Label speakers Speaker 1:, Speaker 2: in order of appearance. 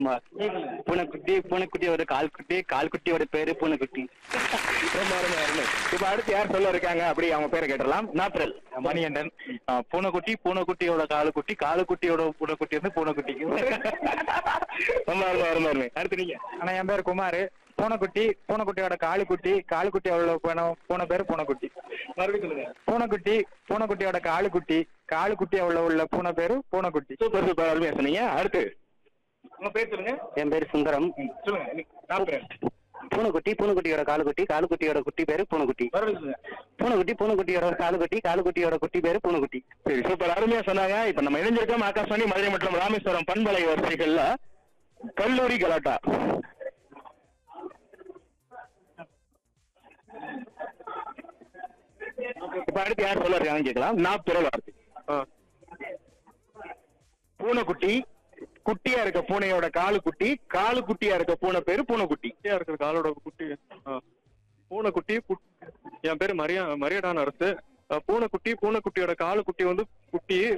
Speaker 1: பூனைக்குட்டி பூனைக்குட்டியோட கால் குட்டி கால் குட்டியோட பேரு பூனைக்குட்டி
Speaker 2: ரொம்ப அருமை அருமை இப்ப அடுத்து யார் சொல்ல இருக்காங்க அப்படி அவங்க பேரை கேட்டலாம்
Speaker 1: நாப்ரல்
Speaker 2: மணிகண்டன்
Speaker 1: பூனைக்குட்டி பூனைக்குட்டியோட காலு குட்டி காலு குட்டியோட பூனைக்குட்டி வந்து பூனைக்குட்டிக்கு
Speaker 2: ரொம்ப அருமை அருமை அருமை அடுத்து நீங்க
Speaker 3: ஆனா என் பேர் குமார் பூனைக்குட்டி பூனைக்குட்டியோட காலு குட்டி காலு குட்டியோட பூனை பூனை பேர் பூனைக்குட்டி
Speaker 2: மறுபடியும் சொல்லுங்க
Speaker 3: பூனைக்குட்டி பூனைக்குட்டியோட காலு குட்டி காலு குட்டியோட உள்ள பூனை பேரு பூனைக்குட்டி
Speaker 2: சூப்பர் சூப்பர் அருமையா சொன்னீங்க அடுத்து உங்க பேர் சொல்லுங்க
Speaker 1: என் பேர் சுந்தரம்
Speaker 2: சொல்லுங்க நீ- நான் பேர்
Speaker 1: பூனைக்குட்டி பூனைக்குட்டியோட காலு குட்டி காலு குட்டியோட குட்டி பேரு பூனைக்குட்டி
Speaker 2: மறுபடியும் சொல்லுங்க
Speaker 1: பூனைக்குட்டி பூனைக்குட்டியோட காலு குட்டி காலு குட்டியோட குட்டி பேரு பூனைக்குட்டி
Speaker 2: சரி சூப்பர் அருமையா சொன்னாங்க இப்ப நம்ம இணைஞ்சிருக்கோம் ஆகாஷ்வாணி மதுரை மற்றும் ராமேஸ்வரம் பண்பலை வரிசைகள்ல கல்லூரி கலாட்டா இப்ப அடுத்து யார் சொல்ல இருக்காங்கன்னு கேட்கலாம் நான் பிறகு வார்த்தை பூனைக்குட்டி குட்டியா இருக்க பூனையோட காலு குட்டி காலு குட்டியா இருக்க பூனை பேரு பூனைக்குட்டி
Speaker 4: குட்டியா இருக்கிற காலோட குட்டி ஆ. பூனைக்குட்டி குட்- என் பேரு மரியா மரியடான அரசு அஹ், பூனைக்குட்டி பூனைக்குட்டியோட காலு குட்டி வந்து குட்டி